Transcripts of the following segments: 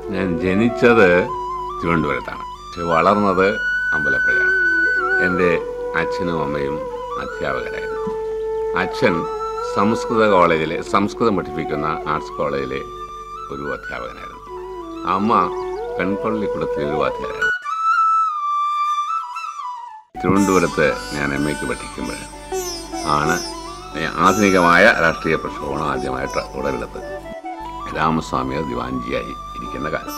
ഞാൻ ജനിച്ചത് തിരുവനന്തപുരത്താണ് പക്ഷെ വളർന്നത് അമ്പലപ്പുഴയാണ് എൻ്റെ അച്ഛനും അമ്മയും അധ്യാപകരായിരുന്നു അച്ഛൻ സംസ്കൃത കോളേജിലെ സംസ്കൃതം പഠിപ്പിക്കുന്ന ആർട്സ് കോളേജിലെ ഒരു അധ്യാപകനായിരുന്നു അമ്മ പെൺപള്ളിക്കുളത്തിലെ ഒരു വാദ്യരായിരുന്നു തിരുവനന്തപുരത്ത് ഞാൻ എം എക്ക് പഠിക്കുമ്പോൾ ആണ് ആധുനികമായ രാഷ്ട്രീയ പ്രക്ഷോഭണം ആദ്യമായിട്ട് ഉടലെടുത്തത് രാമസ്വാമിയെ ദിവാൻജിയായി ഇരിക്കുന്ന കാലം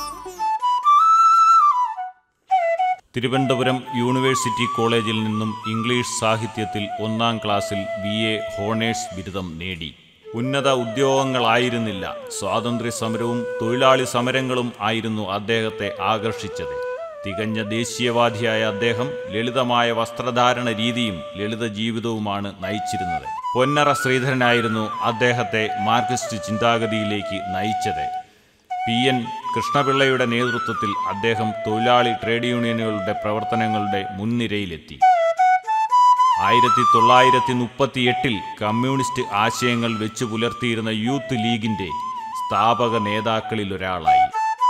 തിരുവനന്തപുരം യൂണിവേഴ്സിറ്റി കോളേജിൽ നിന്നും ഇംഗ്ലീഷ് സാഹിത്യത്തിൽ ഒന്നാം ക്ലാസ്സിൽ ബി എ ഹോണേഴ്സ് ബിരുദം നേടി ഉന്നത ഉദ്യോഗങ്ങളായിരുന്നില്ല സ്വാതന്ത്ര്യ സമരവും തൊഴിലാളി സമരങ്ങളും ആയിരുന്നു അദ്ദേഹത്തെ ആകർഷിച്ചത് തികഞ്ഞ ദേശീയവാദിയായ അദ്ദേഹം ലളിതമായ വസ്ത്രധാരണ രീതിയും ലളിത ജീവിതവുമാണ് നയിച്ചിരുന്നത് പൊന്നറ ശ്രീധരനായിരുന്നു അദ്ദേഹത്തെ മാർക്സിസ്റ്റ് ചിന്താഗതിയിലേക്ക് നയിച്ചത് പി എൻ കൃഷ്ണപിള്ളയുടെ നേതൃത്വത്തിൽ അദ്ദേഹം തൊഴിലാളി ട്രേഡ് യൂണിയനുകളുടെ പ്രവർത്തനങ്ങളുടെ മുൻനിരയിലെത്തി ആയിരത്തി തൊള്ളായിരത്തി മുപ്പത്തിയെട്ടിൽ കമ്മ്യൂണിസ്റ്റ് ആശയങ്ങൾ വെച്ചു പുലർത്തിയിരുന്ന യൂത്ത് ലീഗിന്റെ സ്ഥാപക നേതാക്കളിൽ ഒരാളായി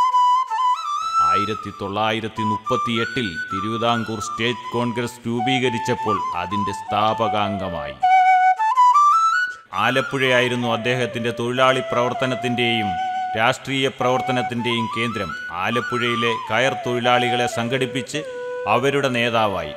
ആയിരത്തി തൊള്ളായിരത്തി മുപ്പത്തിയെട്ടിൽ തിരുവിതാംകൂർ സ്റ്റേറ്റ് കോൺഗ്രസ് രൂപീകരിച്ചപ്പോൾ അതിന്റെ സ്ഥാപകാംഗമായി ആലപ്പുഴയായിരുന്നു അദ്ദേഹത്തിന്റെ തൊഴിലാളി പ്രവർത്തനത്തിന്റെയും രാഷ്ട്രീയ പ്രവർത്തനത്തിന്റെയും കേന്ദ്രം ആലപ്പുഴയിലെ കയർ തൊഴിലാളികളെ സംഘടിപ്പിച്ച് അവരുടെ നേതാവായി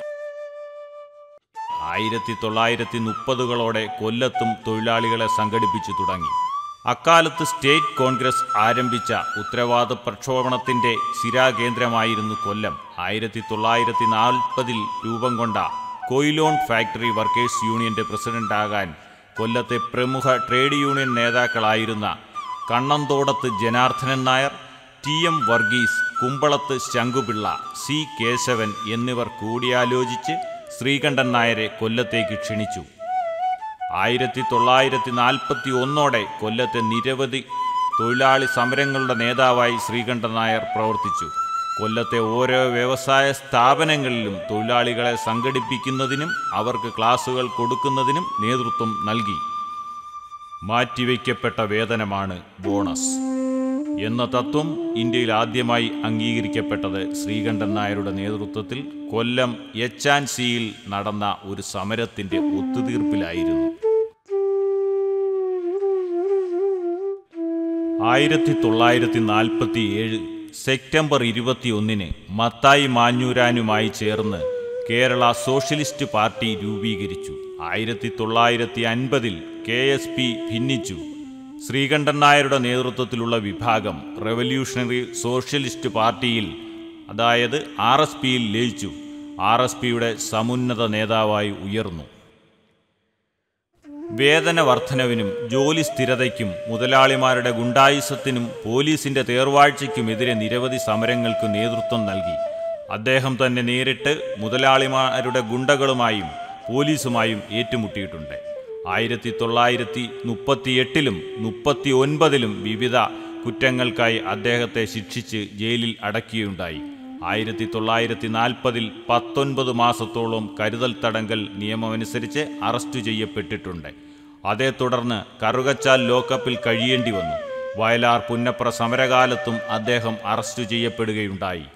ആയിരത്തി തൊള്ളായിരത്തി മുപ്പതുകളോടെ കൊല്ലത്തും തൊഴിലാളികളെ സംഘടിപ്പിച്ചു തുടങ്ങി അക്കാലത്ത് സ്റ്റേറ്റ് കോൺഗ്രസ് ആരംഭിച്ച ഉത്തരവാദ പ്രക്ഷോഭണത്തിന്റെ സിരാകേന്ദ്രമായിരുന്നു കൊല്ലം ആയിരത്തി തൊള്ളായിരത്തി നാൽപ്പതിൽ രൂപം കൊണ്ട കൊയിലോൺ ഫാക്ടറി വർക്കേഴ്സ് യൂണിയന്റെ പ്രസിഡന്റാകാൻ കൊല്ലത്തെ പ്രമുഖ ട്രേഡ് യൂണിയൻ നേതാക്കളായിരുന്ന Kannanthodath Janardhanan Nair T M Varghese Kumbalath Sankupillai C Kesavan എന്നിവർ കൂടിയാലോചിച്ച് ശ്രീകണ്ഠൻ നായരെ കൊല്ലത്തേക്ക് ക്ഷണിച്ചു ആയിരത്തി തൊള്ളായിരത്തി നാൽപ്പത്തി ഒന്നോടെ കൊല്ലത്തെ നിരവധി തൊഴിലാളി സമരങ്ങളുടെ നേതാവായി ശ്രീകണ്ഠൻ നായർ പ്രവർത്തിച്ചു കൊല്ലത്തെ ഓരോ വ്യവസായ സ്ഥാപനങ്ങളിലും തൊഴിലാളികളെ സംഘടിപ്പിക്കുന്നതിനും അവർക്ക് ക്ലാസുകൾ കൊടുക്കുന്നതിനും നേതൃത്വം നൽകി മാറ്റിവെക്കപ്പെട്ട വേതനമാണ് ബോണസ് എന്ന തത്വം ഇന്ത്യയിൽ ആദ്യമായി അംഗീകരിക്കപ്പെട്ടത് ശ്രീകണ്ഠൻ നായരുടെ നേതൃത്വത്തിൽ കൊല്ലം എച്ച് ആൻഡ് സിയിൽ നടന്ന ഒരു സമരത്തിന്റെ ഒത്തുതീർപ്പിലായിരുന്നു ആയിരത്തി തൊള്ളായിരത്തി നാൽപ്പത്തി ഏഴ് സെപ്റ്റംബർ ഇരുപത്തിയൊന്നിന് മത്തായി മാഞ്ഞൂരാനുമായി ചേർന്ന് കേരള സോഷ്യലിസ്റ്റ് പാർട്ടി രൂപീകരിച്ചു ആയിരത്തി തൊള്ളായിരത്തി അൻപതിൽ കെ എസ് പി ഭിന്നിച്ചു ശ്രീകണ്ഠൻ നായരുടെ നേതൃത്വത്തിലുള്ള വിഭാഗം റവല്യൂഷണറി സോഷ്യലിസ്റ്റ് പാർട്ടിയിൽ അതായത് ആർ എസ് പിയിൽ ലയിച്ചു ആർ എസ് പിയുടെ സമുന്നത നേതാവായി ഉയർന്നു വേതന വർധനവിനും ജോലി സ്ഥിരതയ്ക്കും മുതലാളിമാരുടെ ഗുണ്ടായുസത്തിനും പോലീസിന്റെ തേർവാഴ്ചയ്ക്കുമെതിരെ നിരവധി സമരങ്ങൾക്ക് നേതൃത്വം നൽകി അദ്ദേഹം തന്നെ നേരിട്ട് മുതലാളിമാരുടെ ഗുണ്ടകളുമായും പോലീസുമായും ഏറ്റുമുട്ടിയിട്ടുണ്ട് ആയിരത്തി തൊള്ളായിരത്തി മുപ്പത്തിയെട്ടിലും മുപ്പത്തി ഒൻപതിലും വിവിധ കുറ്റങ്ങൾക്കായി അദ്ദേഹത്തെ ശിക്ഷിച്ച് ജയിലിൽ അടക്കുകയുണ്ടായി ആയിരത്തി തൊള്ളായിരത്തി നാൽപ്പതിൽ പത്തൊൻപത് മാസത്തോളം കരുതൽ തടങ്കൽ നിയമമനുസരിച്ച് അറസ്റ്റ് ചെയ്യപ്പെട്ടിട്ടുണ്ട് അതേ തുടർന്ന് കറുകച്ചാൽ ലോക്കപ്പിൽ കഴിയേണ്ടി വന്നു വയലാർ പുന്നപ്ര സമരകാലത്തും അദ്ദേഹം അറസ്റ്റ് ചെയ്യപ്പെടുകയുണ്ടായി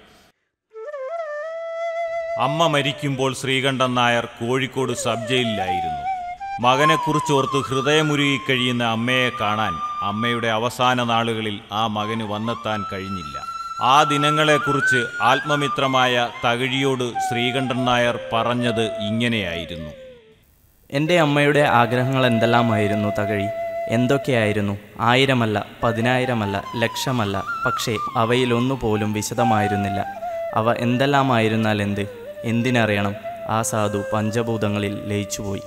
അമ്മ മരിക്കുമ്പോൾ ശ്രീകണ്ഠൻ നായർ കോഴിക്കോട് സബ് ജയിലിലായിരുന്നു മകനെക്കുറിച്ചോർത്ത് ഹൃദയമുരുകി കഴിയുന്ന അമ്മയെ കാണാൻ അമ്മയുടെ അവസാന നാളുകളിൽ ആ മകന് വന്നെത്താൻ കഴിഞ്ഞില്ല ആ ദിനങ്ങളെക്കുറിച്ച് ആത്മമിത്രമായ തകഴിയോട് ശ്രീകണ്ഠൻ നായർ പറഞ്ഞത് ഇങ്ങനെയായിരുന്നു എൻ്റെ അമ്മയുടെ ആഗ്രഹങ്ങൾ എന്തെല്ലാമായിരുന്നു തകഴി എന്തൊക്കെയായിരുന്നു ആയിരമല്ല പതിനായിരമല്ല ലക്ഷമല്ല പക്ഷേ അവയിലൊന്നുപോലും വിശദമായിരുന്നില്ല അവ എന്തെല്ലാമായിരുന്നാൽ എന്ത് എന്തിനറിയണം ആ സാധു പഞ്ചഭൂതങ്ങളിൽ ലയിച്ചുപോയി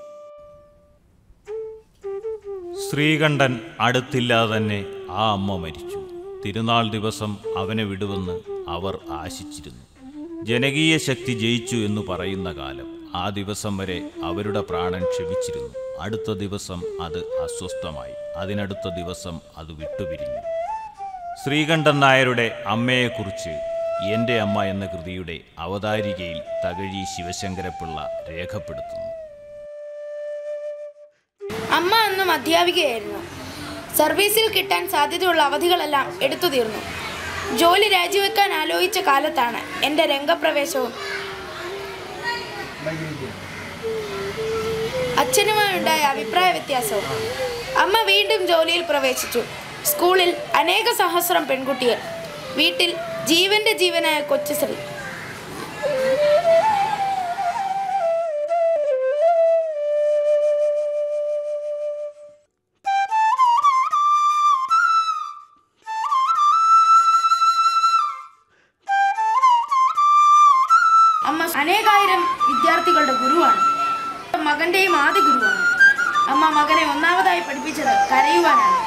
ശ്രീകണ്ഠൻ അടുത്തില്ലാതെ തന്നെ ആ അമ്മ മരിച്ചു തിരുനാൾ ദിവസം അവനെ വിടുവെന്ന് അവർ ആശിച്ചിരുന്നു ജനകീയ ശക്തി ജയിച്ചു എന്ന് പറയുന്ന കാലം ആ ദിവസം വരെ അവരുടെ പ്രാണൻ ക്ഷമിച്ചിരുന്നു അടുത്ത ദിവസം അത് അസ്വസ്ഥമായി അതിനടുത്ത ദിവസം അത് വിട്ടുപിരിഞ്ഞു ശ്രീകണ്ഠൻ നായരുടെ അമ്മയെക്കുറിച്ച് എൻ്റെ അമ്മ എന്ന കൃതിയുടെ അവതാരികയിൽ തകഴി ശിവശങ്കരപ്പിള്ള രേഖപ്പെടുത്തുന്നു അമ്മ അന്നും അധ്യാപികയായിരുന്നു സർവീസിൽ കിട്ടാൻ സാധ്യതയുള്ള അവധികളെല്ലാം എടുത്തു തീർന്നു ജോലി രാജിവെക്കാൻ ആലോചിച്ച കാലത്താണ് എൻ്റെ രംഗപ്രവേശവും അച്ഛനുമായുണ്ടായ അഭിപ്രായ വ്യത്യാസവും അമ്മ വീണ്ടും ജോലിയിൽ പ്രവേശിച്ചു സ്കൂളിൽ അനേക സഹസ്രം പെൺകുട്ടികൾ വീട്ടിൽ ജീവന്റെ ജീവനായ കൊച്ചുശ്രീ അമ്മ അനേകായിരം വിദ്യാർത്ഥികളുടെ ഗുരുവാണ് മകന്റെയും ആദ്യ ഗുരുവാണ് അമ്മ മകനെ ഒന്നാമതായി പഠിപ്പിച്ചത് കരയുവാനാണ്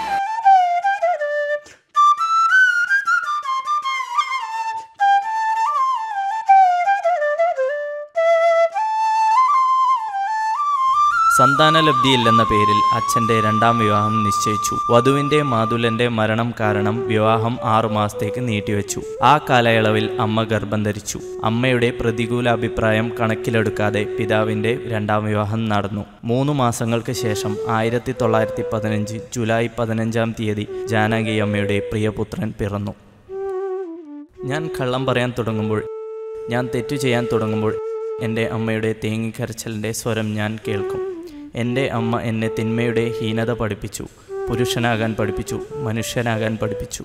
സന്താനലബ്ധിയില്ലെന്ന പേരിൽ അച്ഛൻ്റെ രണ്ടാം വിവാഹം നിശ്ചയിച്ചു വധുവിൻ്റെ മാതുലന്റെ മരണം കാരണം വിവാഹം ആറുമാസത്തേക്ക് നീട്ടിവെച്ചു ആ കാലയളവിൽ അമ്മ ഗർഭം ധരിച്ചു അമ്മയുടെ പ്രതികൂല അഭിപ്രായം കണക്കിലെടുക്കാതെ പിതാവിൻ്റെ രണ്ടാം വിവാഹം നടന്നു മൂന്ന് മാസങ്ങൾക്ക് ശേഷം ആയിരത്തി തൊള്ളായിരത്തി പതിനഞ്ച് ജൂലൈ പതിനഞ്ചാം തീയതി ജാനകി അമ്മയുടെ പ്രിയപുത്രൻ പിറന്നു ഞാൻ കള്ളം പറയാൻ തുടങ്ങുമ്പോൾ ഞാൻ തെറ്റു ചെയ്യാൻ തുടങ്ങുമ്പോൾ എൻ്റെ അമ്മയുടെ തേങ്ങിക്കരച്ചലിൻ്റെ സ്വരം ഞാൻ കേൾക്കും എൻ്റെ അമ്മ എന്നെ തിന്മയുടെ ഹീനത പഠിപ്പിച്ചു പുരുഷനാകാൻ പഠിപ്പിച്ചു മനുഷ്യനാകാൻ പഠിപ്പിച്ചു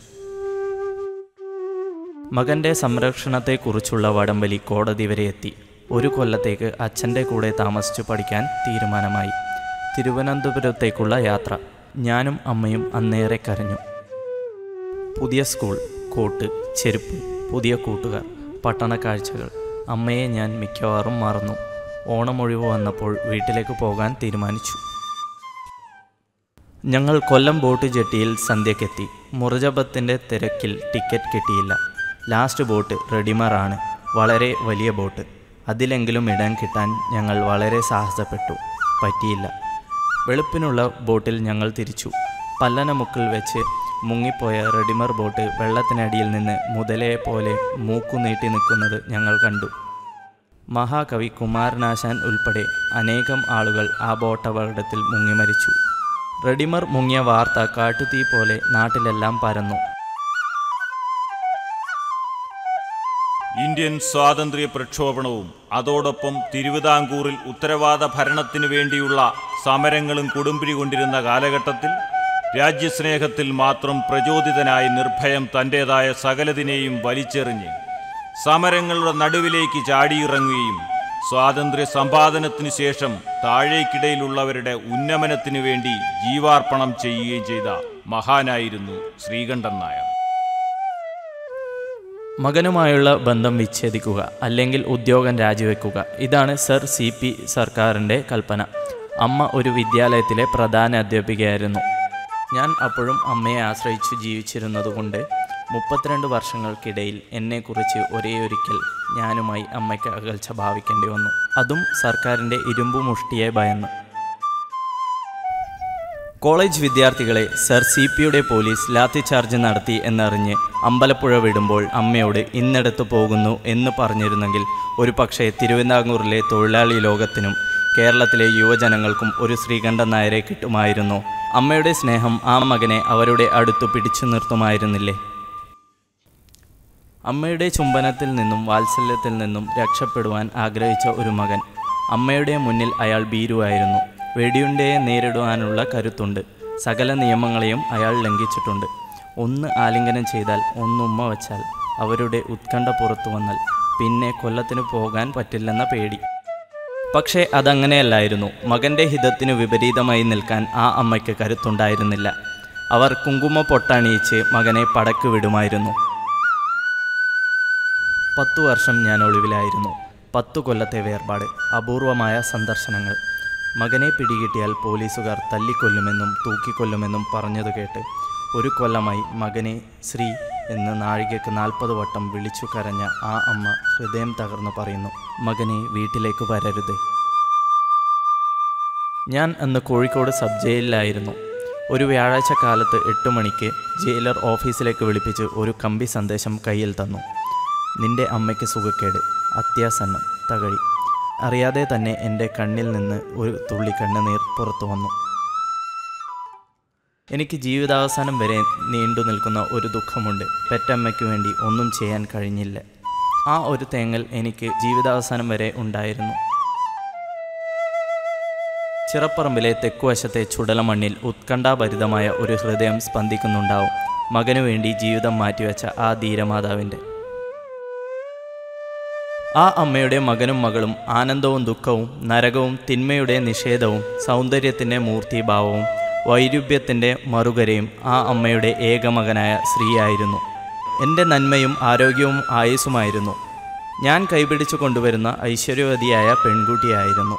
മകൻ്റെ സംരക്ഷണത്തെക്കുറിച്ചുള്ള വടംവലി കോടതി വരെ എത്തി ഒരു കൊല്ലത്തേക്ക് അച്ഛൻ്റെ കൂടെ താമസിച്ചു പഠിക്കാൻ തീരുമാനമായി തിരുവനന്തപുരത്തേക്കുള്ള യാത്ര ഞാനും അമ്മയും അന്നേറെ കരഞ്ഞു പുതിയ സ്കൂൾ കോട്ട് ചെരുപ്പ് പുതിയ കൂട്ടുകാർ പട്ടണ കാഴ്ചകൾ അമ്മയെ ഞാൻ മിക്കവാറും മറന്നു ഓണമൊഴിവ് വന്നപ്പോൾ വീട്ടിലേക്ക് പോകാൻ തീരുമാനിച്ചു ഞങ്ങൾ കൊല്ലം ബോട്ട് ജെട്ടിയിൽ സന്ധ്യക്കെത്തി മുറജബത്തിൻ്റെ തിരക്കിൽ ടിക്കറ്റ് കിട്ടിയില്ല ലാസ്റ്റ് ബോട്ട് റെഡിമറാണ് വളരെ വലിയ ബോട്ട് അതിലെങ്കിലും ഇടം കിട്ടാൻ ഞങ്ങൾ വളരെ സാഹസപ്പെട്ടു പറ്റിയില്ല വെളുപ്പിനുള്ള ബോട്ടിൽ ഞങ്ങൾ തിരിച്ചു പല്ലനമുക്കിൽ വെച്ച് മുങ്ങിപ്പോയ റെഡിമർ ബോട്ട് വെള്ളത്തിനടിയിൽ നിന്ന് മുതലയെ പോലെ മൂക്കു നീട്ടി നിൽക്കുന്നത് ഞങ്ങൾ കണ്ടു മഹാകവി കുമാരനാശാൻ ഉൾപ്പെടെ അനേകം ആളുകൾ ആ ബോട്ടപകടത്തിൽ മുങ്ങിമരിച്ചു റെഡിമർ മുങ്ങിയ വാർത്ത കാട്ടുതീ പോലെ നാട്ടിലെല്ലാം പരന്നു ഇന്ത്യൻ സ്വാതന്ത്ര്യ പ്രക്ഷോഭണവും അതോടൊപ്പം തിരുവിതാംകൂറിൽ ഉത്തരവാദ ഭരണത്തിനു വേണ്ടിയുള്ള സമരങ്ങളും കൊടുമ്പിരി കൊണ്ടിരുന്ന കാലഘട്ടത്തിൽ രാജ്യസ്നേഹത്തിൽ മാത്രം പ്രചോദിതനായി നിർഭയം തൻ്റേതായ സകലതിനെയും വലിച്ചെറിഞ്ഞ് സമരങ്ങളുടെ നടുവിലേക്ക് ചാടിയിറങ്ങുകയും സ്വാതന്ത്ര്യ സമ്പാദനത്തിനു ശേഷം താഴേക്കിടയിലുള്ളവരുടെ ഉന്നമനത്തിനു വേണ്ടി ജീവാർപ്പണം ചെയ്യുകയും ചെയ്ത മഹാനായിരുന്നു ശ്രീകണ്ഠൻ നായർ മകനുമായുള്ള ബന്ധം വിച്ഛേദിക്കുക അല്ലെങ്കിൽ ഉദ്യോഗം രാജിവെക്കുക ഇതാണ് സർ സി പി സർക്കാരിൻ്റെ കൽപ്പന അമ്മ ഒരു വിദ്യാലയത്തിലെ പ്രധാന അധ്യാപികയായിരുന്നു ഞാൻ അപ്പോഴും അമ്മയെ ആശ്രയിച്ചു ജീവിച്ചിരുന്നതുകൊണ്ട് മുപ്പത്തിരണ്ട് വർഷങ്ങൾക്കിടയിൽ എന്നെക്കുറിച്ച് ഒരേയൊരിക്കൽ ഞാനുമായി അമ്മയ്ക്ക് അകൽച്ച ഭാവിക്കേണ്ടി വന്നു അതും സർക്കാരിൻ്റെ ഇരുമ്പു മുഷ്ടിയെ ഭയന്ന് കോളേജ് വിദ്യാർത്ഥികളെ സർ സി പിയുടെ പോലീസ് ലാത്തിചാർജ് നടത്തി എന്നറിഞ്ഞ് അമ്പലപ്പുഴ വിടുമ്പോൾ അമ്മയോട് ഇന്നടത്ത് പോകുന്നു എന്ന് പറഞ്ഞിരുന്നെങ്കിൽ ഒരു പക്ഷേ തിരുവിതാംകൂറിലെ തൊഴിലാളി ലോകത്തിനും കേരളത്തിലെ യുവജനങ്ങൾക്കും ഒരു ശ്രീകണ്ഠൻ നായരെ കിട്ടുമായിരുന്നു അമ്മയുടെ സ്നേഹം ആ മകനെ അവരുടെ അടുത്തു പിടിച്ചു നിർത്തുമായിരുന്നില്ലേ അമ്മയുടെ ചുംബനത്തിൽ നിന്നും വാത്സല്യത്തിൽ നിന്നും രക്ഷപ്പെടുവാൻ ആഗ്രഹിച്ച ഒരു മകൻ അമ്മയുടെ മുന്നിൽ അയാൾ ഭീരുവായിരുന്നു വെടിയുണ്ടയെ നേരിടുവാനുള്ള കരുത്തുണ്ട് സകല നിയമങ്ങളെയും അയാൾ ലംഘിച്ചിട്ടുണ്ട് ഒന്ന് ആലിംഗനം ചെയ്താൽ ഒന്നുമ്മ വച്ചാൽ അവരുടെ ഉത്കണ്ഠ പുറത്തു വന്നാൽ പിന്നെ കൊല്ലത്തിന് പോകാൻ പറ്റില്ലെന്ന പേടി പക്ഷേ അതങ്ങനെയല്ലായിരുന്നു മകൻ്റെ ഹിതത്തിനു വിപരീതമായി നിൽക്കാൻ ആ അമ്മയ്ക്ക് കരുത്തുണ്ടായിരുന്നില്ല അവർ കുങ്കുമ പൊട്ടണിയിച്ച് മകനെ പടക്ക് വിടുമായിരുന്നു പത്തു വർഷം ഞാൻ ഒളിവിലായിരുന്നു പത്തു കൊല്ലത്തെ വേർപാട് അപൂർവമായ സന്ദർശനങ്ങൾ മകനെ പിടികിട്ടിയാൽ പോലീസുകാർ തല്ലിക്കൊല്ലുമെന്നും തൂക്കിക്കൊല്ലുമെന്നും പറഞ്ഞതു കേട്ട് ഒരു കൊല്ലമായി മകനെ ശ്രീ എന്ന് നാഴികയ്ക്ക് നാൽപ്പത് വട്ടം വിളിച്ചു കരഞ്ഞ ആ അമ്മ ഹൃദയം തകർന്നു പറയുന്നു മകനെ വീട്ടിലേക്ക് വരരുത് ഞാൻ അന്ന് കോഴിക്കോട് സബ് ജയിലിലായിരുന്നു ഒരു വ്യാഴാഴ്ച കാലത്ത് എട്ട് മണിക്ക് ജയിലർ ഓഫീസിലേക്ക് വിളിപ്പിച്ച് ഒരു കമ്പി സന്ദേശം കയ്യിൽ തന്നു നിന്റെ അമ്മയ്ക്ക് സുഖക്കേട് അത്യാസന്നം തകഴി അറിയാതെ തന്നെ എൻ്റെ കണ്ണിൽ നിന്ന് ഒരു തുള്ളി കണ്ണുനീർ പുറത്തു വന്നു എനിക്ക് ജീവിതാവസാനം വരെ നീണ്ടു നിൽക്കുന്ന ഒരു ദുഃഖമുണ്ട് പെറ്റമ്മയ്ക്ക് വേണ്ടി ഒന്നും ചെയ്യാൻ കഴിഞ്ഞില്ല ആ ഒരു തേങ്ങൽ എനിക്ക് ജീവിതാവസാനം വരെ ഉണ്ടായിരുന്നു ചിറപ്പറമ്പിലെ തെക്കുവശത്തെ ചുടലമണ്ണിൽ ഉത്കണ്ഠാഭരിതമായ ഒരു ഹൃദയം സ്പന്ദിക്കുന്നുണ്ടാവും മകനു വേണ്ടി ജീവിതം മാറ്റിവെച്ച ആ ധീരമാതാവിൻ്റെ ആ അമ്മയുടെ മകനും മകളും ആനന്ദവും ദുഃഖവും നരകവും തിന്മയുടെ നിഷേധവും സൗന്ദര്യത്തിൻ്റെ മൂർത്തിഭാവവും വൈരുപ്യത്തിൻ്റെ മറുകരയും ആ അമ്മയുടെ ഏകമകനായ സ്ത്രീയായിരുന്നു എൻ്റെ നന്മയും ആരോഗ്യവും ആയുസ്സുമായിരുന്നു ഞാൻ കൈപിടിച്ചു കൊണ്ടുവരുന്ന ഐശ്വര്യവതിയായ പെൺകുട്ടിയായിരുന്നു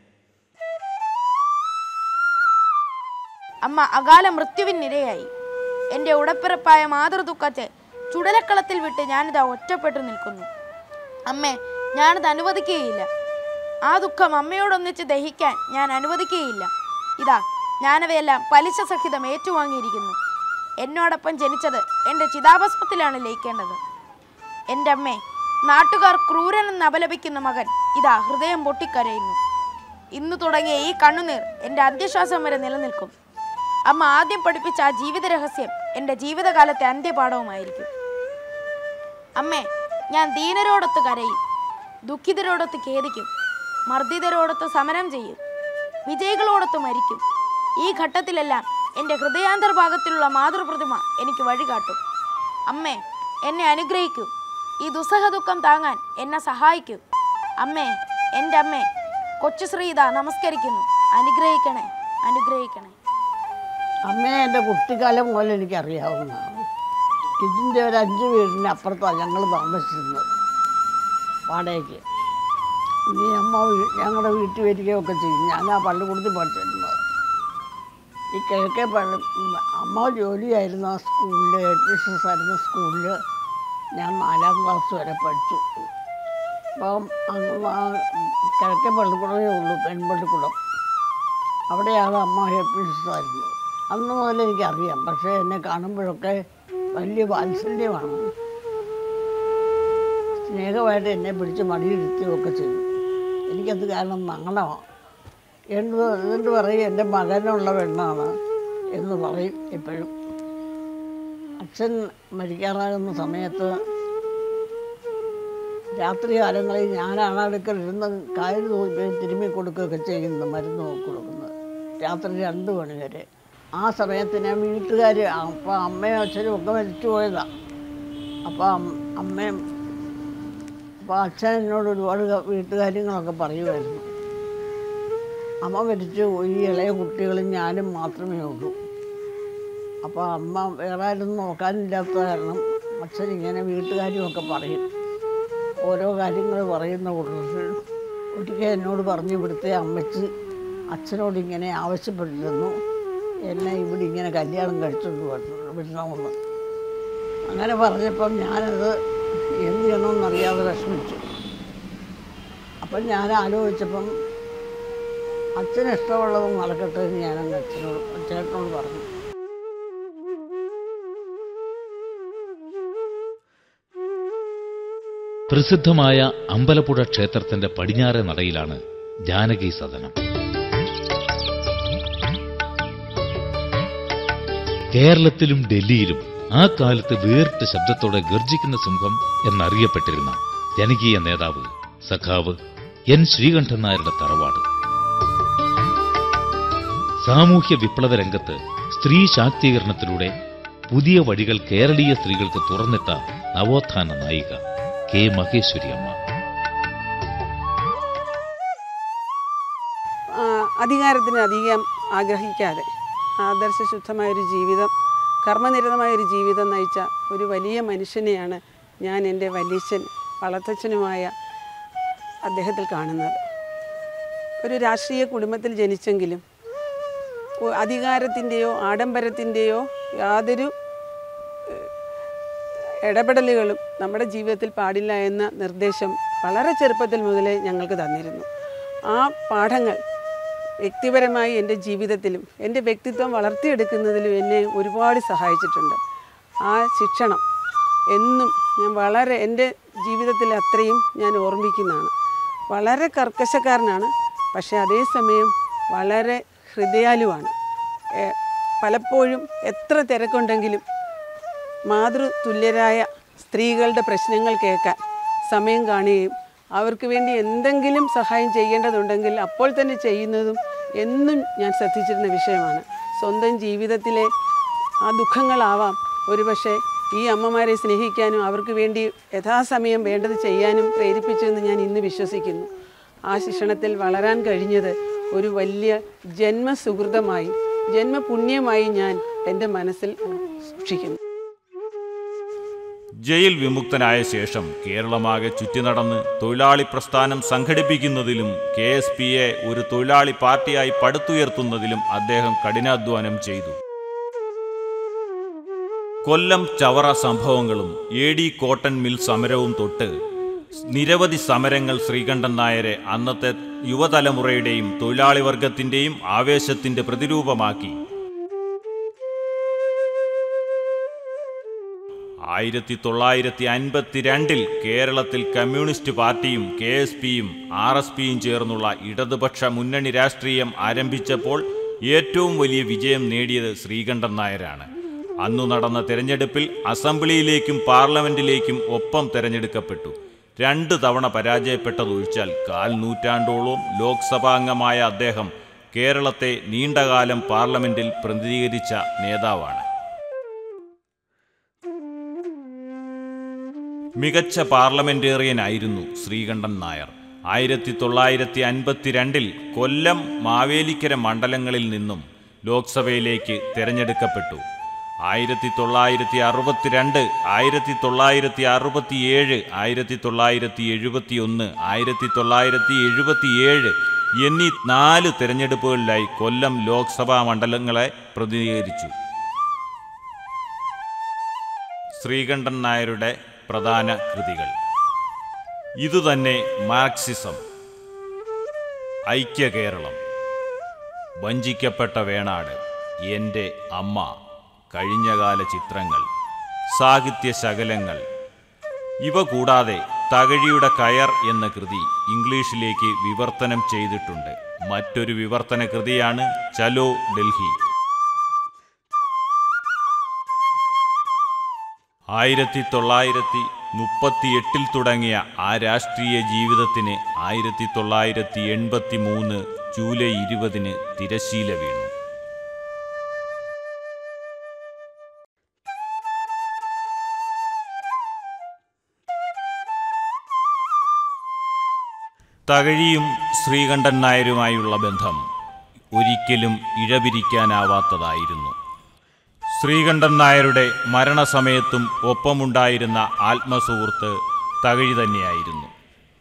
അമ്മ അകാല മൃത്യുവിനിരയായി എൻ്റെ ഉടപ്പിറപ്പായ മാതൃദുഃഖത്തെ ചുടലക്കളത്തിൽ വിട്ട് ഞാനിതാ ഒറ്റപ്പെട്ടു നിൽക്കുന്നു അമ്മേ ഞാനത് അനുവദിക്കുകയില്ല ആ ദുഃഖം അമ്മയോടൊന്നിച്ച് ദഹിക്കാൻ ഞാൻ അനുവദിക്കുകയില്ല ഇതാ ഞാനവയെല്ലാം പലിശ സഹിതം ഏറ്റുവാങ്ങിയിരിക്കുന്നു എന്നോടൊപ്പം ജനിച്ചത് എൻ്റെ ചിതാഭസ്മത്തിലാണ് ലയിക്കേണ്ടത് എൻ്റെ അമ്മേ നാട്ടുകാർ ക്രൂരനെന്ന് അപലപിക്കുന്ന മകൻ ഇതാ ഹൃദയം പൊട്ടിക്കരയുന്നു ഇന്നു തുടങ്ങിയ ഈ കണ്ണുനീർ എൻ്റെ അന്ത്യശ്വാസം വരെ നിലനിൽക്കും അമ്മ ആദ്യം പഠിപ്പിച്ച ആ ജീവിത രഹസ്യം എൻ്റെ ജീവിതകാലത്തെ അന്ത്യപാഠവുമായിരിക്കും അമ്മേ ഞാൻ ദീനരോടൊത്ത് കരയും ദുഃഖിതരോടൊത്ത് ഖേദിക്കും മർദ്ദിതരോടൊത്ത് സമരം ചെയ്യും വിജയികളോടൊത്ത് മരിക്കും ഈ ഘട്ടത്തിലെല്ലാം എൻ്റെ ഹൃദയാന്തർഭാഗത്തിലുള്ള മാതൃപ്രതിമ എനിക്ക് വഴികാട്ടും അമ്മേ എന്നെ അനുഗ്രഹിക്കൂ ഈ ദുസ്സഹ ദുഃഖം താങ്ങാൻ എന്നെ സഹായിക്കൂ അമ്മേ എൻ്റെ അമ്മേ കൊച്ചു ശ്രീത നമസ്കരിക്കുന്നു അനുഗ്രഹിക്കണേ അനുഗ്രഹിക്കണേ അമ്മയെ എൻ്റെ കുട്ടിക്കാലം മുതൽ എനിക്കറിയാവുന്നതാണ് ഇതിൻ്റെ ഒരു അഞ്ച് വീടിന് അപ്പുറത്താണ് ഞങ്ങൾ താമസിച്ചിരുന്നത് വാടകയ്ക്ക് നീ അമ്മ വീ- ഞങ്ങളുടെ വീട്ടിൽ വരികയൊക്കെ ചെയ്യും ഞാൻ ആ പള്ളിക്കൂടത്തിൽ പഠിച്ചിരുന്നത് ഈ കിഴക്കേ പള്ളി അമ്മ ജോലിയായിരുന്ന സ്കൂളിൽ എഡ്മിഷൻസ് ആയിരുന്ന സ്കൂളിൽ ഞാൻ നാലാം ക്ലാസ് വരെ പഠിച്ചു അപ്പം അങ്ങ് ആ കിഴക്കേ പള്ളിക്കൂടമേ ഉള്ളൂ പെൺപള്ളിക്കൂടം അവിടെയാണ് അമ്മ ഹെപ്പിൾസായിരുന്നു അന്ന് മുതൽ എനിക്കറിയാം പക്ഷേ എന്നെ കാണുമ്പോഴൊക്കെ വലിയ വാത്സല്യമാണ് സ്നേഹമായിട്ട് എന്നെ പിടിച്ച് മടിയിരുത്തുകയൊക്കെ ചെയ്തു എനിക്കത് കാരണം നാണമാണ് എന്ന് എന്നിട്ട് പറയും എൻ്റെ മകനുള്ള പെണ്ണാണ് എന്ന് പറയും എപ്പോഴും അച്ഛൻ മരിക്കാറാകുന്ന സമയത്ത് രാത്രി കാലങ്ങളിൽ ഞാനാണ് അടുക്കലിരുന്ന് കായൽ തോന്നി തിരുമ്മി കൊടുക്കുകയൊക്കെ ചെയ്യുന്നത് മരുന്ന് കൊടുക്കുന്നത് രാത്രി രണ്ട് മണി വരെ ആ സമയത്ത് ഞാൻ വീട്ടുകാർ അപ്പോൾ അമ്മയും അച്ഛനും ഒക്കെ മരിച്ചു പോയതാണ് അപ്പോൾ അമ്മയും അപ്പോൾ അച്ഛൻ എന്നോട് ഒരുപാട് ക- വീട്ടുകാര്യങ്ങളൊക്കെ പറയുമായിരുന്നു അമ്മ മരിച്ചു പോയി ഇളയ കുട്ടികളും ഞാനും മാത്രമേ ഉള്ളൂ അപ്പോൾ അമ്മ വേറെ ആരും നോക്കാനില്ലാത്ത കാരണം അച്ഛൻ ഇങ്ങനെ വീട്ടുകാരുമൊക്കെ പറയും ഓരോ കാര്യങ്ങൾ പറയുന്ന കൂട്ടത്തിൽ ഒരിക്കൽ എന്നോട് പറഞ്ഞു ഇവിടുത്തെ അമ്മച്ചി അച്ഛനോട് ഇങ്ങനെ ആവശ്യപ്പെട്ടിരുന്നു എന്നെ ഇവിടെ ഇങ്ങനെ കല്യാണം കഴിച്ചുകൊണ്ട് വരണം- വിടണമെന്ന് അങ്ങനെ പറഞ്ഞപ്പം ഞാനത് എന്ത് ചെയ്യണമെന്നറിയാതെ വിഷമിച്ചു അപ്പം ഞാൻ ആലോചിച്ചപ്പം അച്ഛന് ഇഷ്ടമുള്ളത് നടക്കട്ടെ എന്ന് ഞാനങ്ങ് അച്ഛനോട് ചേട്ടനോട് പറഞ്ഞു പ്രസിദ്ധമായ അമ്പലപ്പുഴ ക്ഷേത്രത്തിന്റെ പടിഞ്ഞാറെ നടയിലാണ് ജാനകി സദനം കേരളത്തിലും ഡൽഹിയിലും ആ കാലത്ത് വേറിട്ട ശബ്ദത്തോടെ ഗർജിക്കുന്ന സിംഹം എന്നറിയപ്പെട്ടിരുന്ന ജനകീയ നേതാവ് സഖാവ് എൻ ശ്രീകണ്ഠൻ നായരുടെ തറവാട് സാമൂഹ്യ വിപ്ലവ രംഗത്ത് സ്ത്രീ ശാക്തീകരണത്തിലൂടെ പുതിയ വഴികൾ കേരളീയ സ്ത്രീകൾക്ക് തുറന്നിട്ട നവോത്ഥാന നായിക കെ മഹേശ്വരി അമ്മ ആ, അധികാരത്തിന് അധികം ആഗ്രഹിക്കാതെ ആദർശശുദ്ധമായൊരു ജീവിതം കർമ്മനിരതമായൊരു ജീവിതം നയിച്ച ഒരു വലിയ മനുഷ്യനെയാണ് ഞാൻ എൻ്റെ വല്യച്ഛൻ വളർത്തച്ഛനുമായ അദ്ദേഹത്തിൽ കാണുന്നത് ഒരു രാഷ്ട്രീയ കുടുംബത്തിൽ ജനിച്ചെങ്കിലും ഒ- അധികാരത്തിൻ്റെയോ ആഡംബരത്തിൻ്റെയോ യാതൊരു ഇടപെടലുകളും നമ്മുടെ ജീവിതത്തിൽ പാടില്ല എന്ന നിർദ്ദേശം വളരെ ചെറുപ്പത്തിൽ മുതലേ ഞങ്ങൾക്ക് തന്നിരുന്നു ആ പാഠങ്ങൾ വ്യക്തിപരമായി എൻ്റെ ജീവിതത്തിലും എൻ്റെ വ്യക്തിത്വം വളർത്തിയെടുക്കുന്നതിലും എന്നെ ഒരുപാട് സഹായിച്ചിട്ടുണ്ട് ആ ശിക്ഷണം എന്നും ഞാൻ വളരെ എൻ്റെ ജീവിതത്തിൽ അത്രയും ഞാൻ ഓർമ്മിക്കുന്നതാണ് വളരെ കർക്കശക്കാരനാണ് പക്ഷേ അതേസമയം വളരെ ഹൃദയാലുവാണ് ഏ, പലപ്പോഴും എത്ര തിരക്കുണ്ടെങ്കിലും മാതൃതുല്യരായ സ്ത്രീകളുടെ പ്രശ്നങ്ങൾ കേൾക്കാൻ സമയം കാണുകയും അവർക്ക് വേണ്ടി എന്തെങ്കിലും സഹായം ചെയ്യേണ്ടതുണ്ടെങ്കിൽ അപ്പോൾ തന്നെ ചെയ്യുന്നതും എന്നും ഞാൻ ശ്രദ്ധിച്ചിരുന്ന വിഷയമാണ് സ്വന്തം ജീവിതത്തിലെ ആ ദുഃഖങ്ങളാവാം ഒരുപക്ഷെ ഈ അമ്മമാരെ സ്നേഹിക്കാനും അവർക്ക് വേണ്ടി യഥാസമയം വേണ്ടത് ചെയ്യാനും പ്രേരിപ്പിച്ചുവെന്ന് ഞാൻ ഇന്ന് വിശ്വസിക്കുന്നു ആ ശിക്ഷണത്തിൽ വളരാൻ കഴിഞ്ഞത് ഒരു വലിയ ജന്മസുഹൃതമായി ജന്മപുണ്യമായി ഞാൻ എൻ്റെ മനസ്സിൽ സൂക്ഷിക്കുന്നു ജയിൽ വിമുക്തനായ ശേഷം കേരളമാകെ ചുറ്റിനടന്ന് തൊഴിലാളി പ്രസ്ഥാനം സംഘടിപ്പിക്കുന്നതിലും കെ എസ് പിയെ ഒരു തൊഴിലാളി പാർട്ടിയായി പടുത്തുയർത്തുന്നതിലും അദ്ദേഹം കഠിനാധ്വാനം ചെയ്തു കൊല്ലം ചവറ സംഭവങ്ങളും എ ഡി കോട്ടൺ മിൽ സമരവും തൊട്ട് നിരവധി സമരങ്ങൾ ശ്രീകണ്ഠൻ നായരെ അന്നത്തെ യുവതലമുറയുടെയും തൊഴിലാളി വർഗത്തിൻ്റെയും ആവേശത്തിൻ്റെ പ്രതിരൂപമാക്കി ആയിരത്തി തൊള്ളായിരത്തി അൻപത്തിരണ്ടിൽ കേരളത്തിൽ കമ്മ്യൂണിസ്റ്റ് പാർട്ടിയും കെ എസ് പിയും ആർ എസ് പിയും ചേർന്നുള്ള ഇടതുപക്ഷ മുന്നണി രാഷ്ട്രീയം ആരംഭിച്ചപ്പോൾ ഏറ്റവും വലിയ വിജയം നേടിയത് ശ്രീകണ്ഠൻ നായരാണ് അന്നു നടന്ന തെരഞ്ഞെടുപ്പിൽ അസംബ്ലിയിലേക്കും പാർലമെന്റിലേക്കും ഒപ്പം തെരഞ്ഞെടുക്കപ്പെട്ടു രണ്ട് തവണ പരാജയപ്പെട്ടതൊഴിച്ചാൽ കാൽ നൂറ്റാണ്ടോളം ലോക്സഭാംഗമായ അദ്ദേഹം കേരളത്തെ നീണ്ടകാലം പാർലമെന്റിൽ പ്രതിനിധീകരിച്ച നേതാവാണ് മികച്ച പാർലമെന്റേറിയനായിരുന്നു ശ്രീകണ്ഠൻ നായർ ആയിരത്തി തൊള്ളായിരത്തി അൻപത്തിരണ്ടിൽ കൊല്ലം മാവേലിക്കര മണ്ഡലങ്ങളിൽ നിന്നും ലോക്സഭയിലേക്ക് തിരഞ്ഞെടുക്കപ്പെട്ടു ആയിരത്തി തൊള്ളായിരത്തി അറുപത്തിരണ്ട് ആയിരത്തി തൊള്ളായിരത്തി അറുപത്തിയേഴ് ആയിരത്തി തൊള്ളായിരത്തി എഴുപത്തിയൊന്ന് ആയിരത്തി തൊള്ളായിരത്തി എഴുപത്തിയേഴ് എന്നീ നാല് തിരഞ്ഞെടുപ്പുകളിലായി കൊല്ലം ലോക്സഭാ മണ്ഡലങ്ങളെ പ്രതിനിധീകരിച്ചു ശ്രീകണ്ഠൻ നായരുടെ പ്രധാന കൃതികൾ ഇതുതന്നെ മാർക്സിസം ഐക്യ കേരളം വഞ്ചിക്കപ്പെട്ട വേണാട് എൻ്റെ അമ്മ കഴിഞ്ഞകാല ചിത്രങ്ങൾ സാഹിത്യ ശകലങ്ങൾ ഇവ കൂടാതെ തകഴിയുടെ കയർ എന്ന കൃതി ഇംഗ്ലീഷിലേക്ക് വിവർത്തനം ചെയ്തിട്ടുണ്ട് മറ്റൊരു വിവർത്തന കൃതിയാണ് ചലോ ഡൽഹി ആയിരത്തി തൊള്ളായിരത്തി മുപ്പത്തിയെട്ടിൽ തുടങ്ങിയ ആ രാഷ്ട്രീയ ജീവിതത്തിന് ആയിരത്തി തൊള്ളായിരത്തി എൺപത്തി മൂന്ന് ജൂലൈ ഇരുപതിന് തിരശീല വീണു തകഴിയും ശ്രീകണ്ഠൻ നായരുമായുള്ള ബന്ധം ഒരിക്കലും ഇഴപിരിക്കാനാവാത്തതായിരുന്നു ശ്രീകണ്ഠൻ നായരുടെ മരണസമയത്തും ഒപ്പമുണ്ടായിരുന്ന ആത്മസുഹൃത്ത് തകഴി തന്നെയായിരുന്നു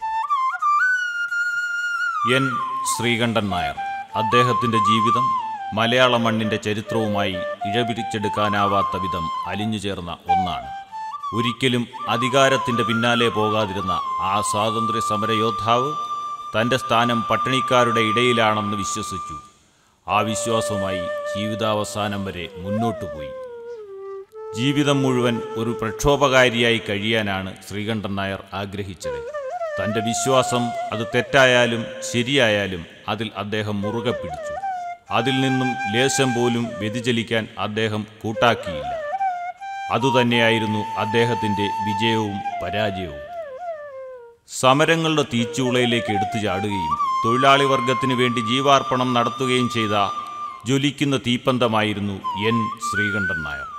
എൻ ശ്രീകണ്ഠൻ നായർ അദ്ദേഹത്തിൻ്റെ ജീവിതം മലയാള മണ്ണിൻ്റെ ചരിത്രവുമായി ഇഴപിരിച്ചെടുക്കാനാവാത്ത വിധം അലിഞ്ഞു ചേർന്ന ഒന്നാണ് ഒരിക്കലും അധികാരത്തിൻ്റെ പിന്നാലെ പോകാതിരുന്ന ആ സ്വാതന്ത്ര്യ സമര യോദ്ധാവ് തൻ്റെ സ്ഥാനം പട്ടിണിക്കാരുടെ ഇടയിലാണെന്ന് വിശ്വസിച്ചു ആ വിശ്വാസവുമായി ജീവിതാവസാനം വരെ മുന്നോട്ടു പോയി ജീവിതം മുഴുവൻ ഒരു പ്രക്ഷോഭകാരിയായി കഴിയാനാണ് ശ്രീകണ്ഠൻ നായർ ആഗ്രഹിച്ചത് തൻ്റെ വിശ്വാസം അത് തെറ്റായാലും ശരിയായാലും അതിൽ അദ്ദേഹം മുറുകെ പിടിച്ചു അതിൽ നിന്നും ലേശം പോലും വ്യതിചലിക്കാൻ അദ്ദേഹം കൂട്ടാക്കിയില്ല അതുതന്നെയായിരുന്നു അദ്ദേഹത്തിൻ്റെ വിജയവും പരാജയവും സമരങ്ങളുടെ തീച്ചൂളയിലേക്ക് എടുത്തു ചാടുകയും തൊഴിലാളി വർഗത്തിനു വേണ്ടി ജീവാർപ്പണം നടത്തുകയും ചെയ്ത ജ്വലിക്കുന്ന തീപ്പന്തമായിരുന്നു എൻ ശ്രീകണ്ഠൻ നായർ